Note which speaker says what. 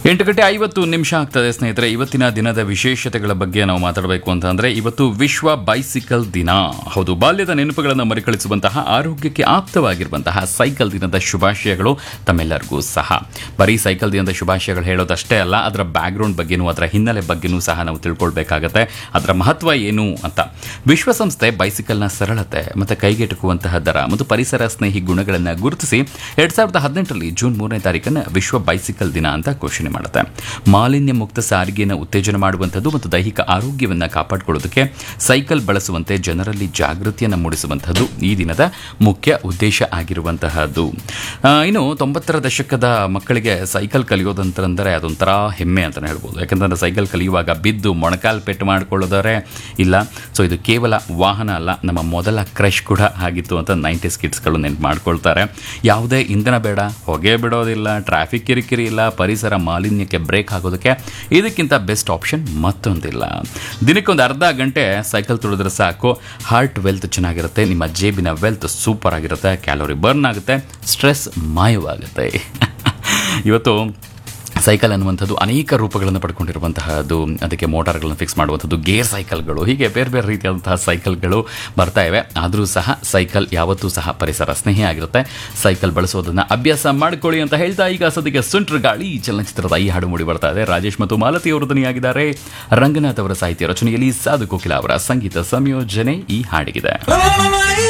Speaker 1: ಎಂಟು ಗಂಟೆ ಐವತ್ತು ನಿಮಿಷ ಆಗ್ತದೆ ಸ್ನೇಹಿತರೆ ಇವತ್ತಿನ ದಿನದ ವಿಶೇಷತೆಗಳ ಬಗ್ಗೆ ನಾವು ಮಾತಾಡಬೇಕು ಅಂತ ಅಂದ್ರೆ ಇವತ್ತು ವಿಶ್ವ ಬೈಸಿಕಲ್ ದಿನ ಹೌದು ಬಾಲ್ಯದ ನೆನಪುಗಳನ್ನು ಮರುಕಳಿಸುವಂತಹ ಆರೋಗ್ಯಕ್ಕೆ ಆಪ್ತವಾಗಿರುವಂತಹ ಸೈಕಲ್ ದಿನದ ಶುಭಾಶಯಗಳು ತಮ್ಮೆಲ್ಲರಿಗೂ ಸಹ ಬರೀ ಸೈಕಲ್ ದಿನದ ಶುಭಾಶಯಗಳು ಹೇಳೋದಷ್ಟೇ ಅಲ್ಲ ಅದರ ಬ್ಯಾಕ್ಗ್ರೌಂಡ್ ಬಗ್ಗೆನೂ ಅದರ ಹಿನ್ನೆಲೆ ಬಗ್ಗೆನೂ ಸಹ ನಾವು ತಿಳ್ಕೊಳ್ಬೇಕಾಗತ್ತೆ ಅದರ ಮಹತ್ವ ಏನು ಅಂತ ವಿಶ್ವಸಂಸ್ಥೆ ಬೈಸಿಕಲ್ನ ಸರಳತೆ ಮತ್ತು ಕೈಗೆಟುಕುವಂತಹ ದರ ಮತ್ತು ಪರಿಸರ ಸ್ನೇಹಿ ಗುಣಗಳನ್ನು ಗುರುತಿಸಿ ಎರಡ್ ಸಾವಿರದ ಹದಿನೆಂಟರಲ್ಲಿ ಜೂನ್ ಮೂರನೇ ತಾರೀಕನ್ನು ವಿಶ್ವ ಬೈಸಿಕಲ್ ದಿನ ಅಂತ ಘೋಷಣೆ ಮಾಡುತ್ತೆ ಮಾಲಿನ್ಯ ಮುಕ್ತ ಸಾರಿಗೆಯನ್ನು ಉತ್ತೇಜನ ಮಾಡುವಂಥದ್ದು ಮತ್ತು ದೈಹಿಕ ಆರೋಗ್ಯವನ್ನು ಕಾಪಾಡಿಕೊಳ್ಳೋದಕ್ಕೆ ಸೈಕಲ್ ಬಳಸುವಂತೆ ಜನರಲ್ಲಿ ಜಾಗೃತಿಯನ್ನು ಮೂಡಿಸುವಂಥದ್ದು ಈ ದಿನದ ಮುಖ್ಯ ಉದ್ದೇಶ ಆಗಿರುವಂತಹದ್ದು ಆ, ಇನ್ನು ತೊಂಬತ್ತರ ದಶಕದ ಮಕ್ಕಳಿಗೆ ಸೈಕಲ್ ಕಲಿಯೋದಂತಂದರೆ ಅದೊಂಥರ ಹೆಮ್ಮೆ ಅಂತಲೇ ಹೇಳ್ಬೋದು ಯಾಕಂತಂದ್ರೆ ಸೈಕಲ್ ಕಲಿಯುವಾಗ ಬಿದ್ದು ಮೊಣಕಾಲು ಪೆಟ್ಟು ಮಾಡ್ಕೊಳ್ಳೋದರೆ ಇಲ್ಲ ಸೊ ಇದು ಕೇವಲ ವಾಹನ ಅಲ್ಲ ನಮ್ಮ ಮೊದಲ ಕ್ರಶ್ ಕೂಡ ಆಗಿತ್ತು ಅಂತ ನೈಂಟೀಸ್ ಕಿಡ್ಸ್ಗಳು ನೆನ್ಪು ಮಾಡ್ಕೊಳ್ತಾರೆ ಯಾವುದೇ ಇಂಧನ ಬೇಡ ಹೊಗೆ ಬಿಡೋದಿಲ್ಲ ಟ್ರಾಫಿಕ್ ಕಿರಿಕಿರಿ ಇಲ್ಲ ಪರಿಸರ ಮಾಲಿನ್ಯಕ್ಕೆ ಬ್ರೇಕ್ ಆಗೋದಕ್ಕೆ ಇದಕ್ಕಿಂತ ಬೆಸ್ಟ್ ಆಪ್ಷನ್ ಮತ್ತೊಂದಿಲ್ಲ ದಿನಕ್ಕೊಂದು ಅರ್ಧ ಗಂಟೆ ಸೈಕಲ್ ತುಳಿದ್ರೆ ಸಾಕು ಹಾರ್ಟ್ ವೆಲ್ತ್ ಚೆನ್ನಾಗಿರುತ್ತೆ ನಿಮ್ಮ ಜೇಬಿನ ವೆಲ್ತ್ ಸೂಪರ್ ಆಗಿರುತ್ತೆ ಕ್ಯಾಲೋರಿ ಬರ್ನ್ ಆಗುತ್ತೆ ಸ್ಟ್ರೆಸ್ ಮಾಯವಾಗುತ್ತೆ ಇವತ್ತು ಸೈಕಲ್ ಅನ್ನುವಂಥದ್ದು ಅನೇಕ ರೂಪಗಳನ್ನು ಪಡ್ಕೊಂಡಿರುವಂತಹದ್ದು ಅದಕ್ಕೆ ಮೋಟಾರ್ಗಳನ್ನು ಫಿಕ್ಸ್ ಮಾಡುವಂಥದ್ದು ಗೇರ್ ಸೈಕಲ್ಗಳು ಹೀಗೆ ಬೇರೆ ಬೇರೆ ರೀತಿಯಾದಂತಹ ಸೈಕಲ್ಗಳು ಬರ್ತಾ ಇವೆ ಆದರೂ ಸಹ ಸೈಕಲ್ ಯಾವತ್ತೂ ಸಹ ಪರಿಸರ ಸ್ನೇಹಿ ಆಗಿರುತ್ತೆ ಸೈಕಲ್ ಬಳಸೋದನ್ನ ಅಭ್ಯಾಸ ಮಾಡ್ಕೊಳ್ಳಿ ಅಂತ ಹೇಳ್ತಾ ಈಗ ಸದ್ಯಕ್ಕೆ ಸುಂಟ್ರ ಗಾಳಿ ಚಲನಚಿತ್ರದ ಈ ಹಾಡು ಮೂಡಿ ಬರ್ತಾ ಇದೆ ರಾಜೇಶ್ ಮತ್ತು ಮಾಲತಿ ಅವರು ಧ್ವನಿಯಾಗಿದ್ದಾರೆ ರಂಗನಾಥ್ ಅವರ ಸಾಹಿತ್ಯ ರಚನೆಯಲ್ಲಿ ಸಾಧು ಕೋಕಿಲ ಅವರ ಸಂಗೀತ ಸಂಯೋಜನೆ ಈ ಹಾಡಿಗಿದೆ